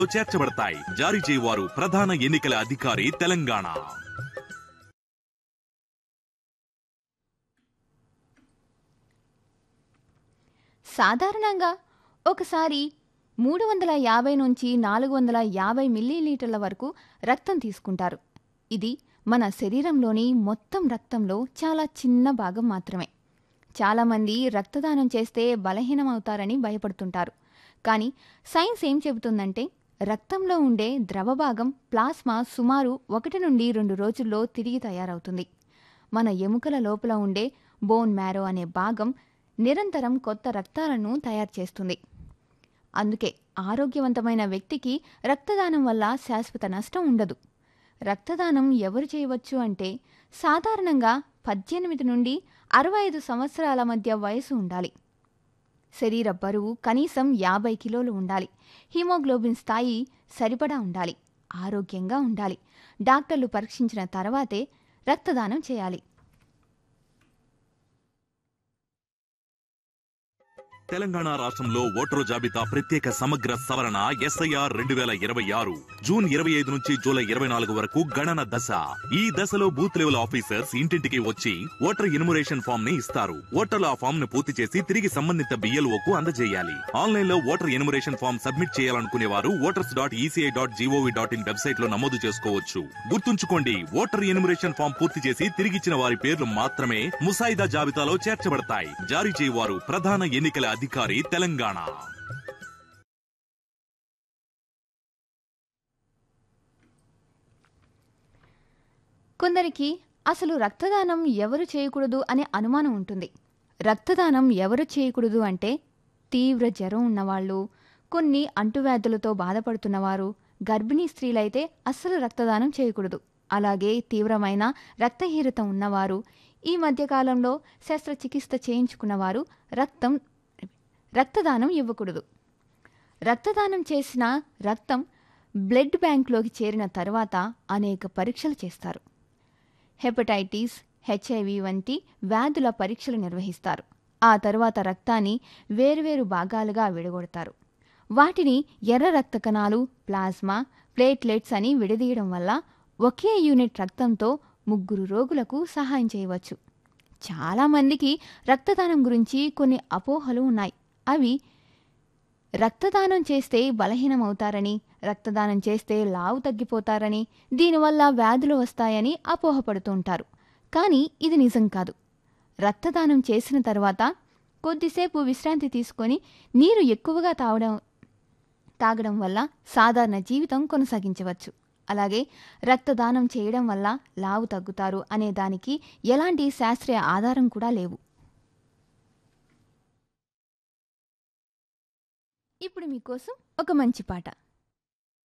చేర్చబడతాయి జారీ చేయవారు ప్రధాన ఎన్నికల అధికారి తెలంగాణ సాధారణంగా ఒకసారి మూడు వందల యాభై నుంచి నాలుగు వందల యాభై మిల్లీలీటర్ల వరకు రక్తం తీసుకుంటారు ఇది మన శరీరంలోని మొత్తం రక్తంలో చాలా చిన్న భాగం మాత్రమే చాలామంది రక్తదానం చేస్తే బలహీనమవుతారని భయపడుతుంటారు కానీ సైన్స్ ఏం చెబుతుందంటే రక్తంలో ఉండే ద్రవ భాగం ప్లాస్మా సుమారు ఒకటి నుండి రెండు రోజుల్లో తిరిగి తయారవుతుంది మన ఎముకల లోపల ఉండే బోన్ మ్యారో అనే భాగం నిరంతరం కొత్త రక్తాలను తయారు చేస్తుంది అందుకే ఆరోగ్యవంతమైన వ్యక్తికి రక్తదానం వల్ల శాశ్వత నష్టం ఉండదు రక్తదానం ఎవరు చేయవచ్చు అంటే సాధారణంగా పద్దెనిమిది నుండి అరవై ఐదు సంవత్సరాల మధ్య వయసు ఉండాలి శరీర బరువు కనీసం యాభై కిలోలు ఉండాలి హిమోగ్లోబిన్ స్థాయి సరిపడా ఉండాలి ఆరోగ్యంగా ఉండాలి డాక్టర్లు పరీక్షించిన తర్వాతే రక్తదానం చేయాలి తెలంగాణ రాష్ట్రంలో ఓటరు జాబితా ప్రత్యేక సమగ్ర సవరణ ఎస్ఐఆర్ రెండు వేల ఇరవై ఆరు జూన్ ఇరవై ఐదు నుంచి జూలై ఇరవై నాలుగు వరకు గణన దశ ఈ దశలో బూత్ లెవెల్ ఆఫీసర్స్ ఇంటింటికి వచ్చి ఓటర్ ఇనుమరేషన్ ఫామ్ ని ఇస్తారు ఓటర్లు ఆ ఫామ్ ను పూర్తి చేసి తిరిగి సంబంధిత బిఎల్ఓ కు అందజేయాలి ఆన్లైన్ లో ఓటర్ ఎనుమరేషన్ ఫామ్ సబ్మిట్ చేయాలనుకునే వారు voters dot ECI dot GOV dot IN website లో నమోదు చేసుకోవచ్చు గుర్తుంచుకోండి ఓటర్ ఎనుమరేషన్ ఫామ్ పూర్తి చేసి తిరిగిచ్చిన వారి పేర్లు మాత్రమే ముసాయిదా జాబితాలో చేర్చబడతాయి జారీ చేయవారు ప్రధాన ఎన్నికల అధికారి తెలంగాణ కొందరికి అసలు రక్తదానం ఎవరు చేయకూడదు అనే అనుమానం ఉంటుంది రక్తదానం ఎవరు చేయకూడదు అంటే తీవ్ర జ్వరం ఉన్నవాళ్ళు కొన్ని అంటువ్యాధులతో బాధపడుతున్నవారు గర్భిణీ స్త్రీలైతే అస్సలు రక్తదానం చేయకూడదు అలాగే తీవ్రమైన రక్తహీనత ఉన్నవారు ఈ మధ్యకాలంలో శస్త్రచికిత్స చేయించుకున్నవారు రక్తం రక్తదానం ఇవ్వకూడదు రక్తదానం చేసిన రక్తం బ్లడ్ బ్యాంక్లోకి చేరిన తర్వాత అనేక పరీక్షలు చేస్తారు హెపటైటిస్ హెచ్ఐవి వంటి వ్యాధుల పరీక్షలు నిర్వహిస్తారు ఆ తర్వాత రక్తాన్ని వేరువేరు భాగాలుగా విడగొడతారు వాటిని ఎర్ర రక్త కణాలు ప్లాస్మా ప్లేట్లెట్స్ అని విడదీయడం వల్ల ఒకే యూనిట్ రక్తంతో ముగ్గురు రోగులకు సహాయం చేయవచ్చు చాలామందికి రక్తదానం గురించి కొన్ని అపోహలు ఉన్నాయి అవి రక్తదానం చేస్తే బలహీనమవుతారని రక్తదానం చేస్తే లావు తగ్గిపోతారని దీనివల్ల వ్యాధులు వస్తాయని అపోహపడుతూ ఉంటారు కానీ ఇది నిజం కాదు రక్తదానం చేసిన తర్వాత కొద్దిసేపు విశ్రాంతి తీసుకొని నీరు ఎక్కువగా తాగడం తాగడం వల్ల సాధారణ జీవితం కొనసాగించవచ్చు అలాగే రక్తదానం చేయడం వల్ల లావు తగ్గుతారు అనే దానికి ఎలాంటి శాస్త్రీయ ఆధారం కూడా లేవు ఇప్పుడు మీకోసం ఒక మంచి పాట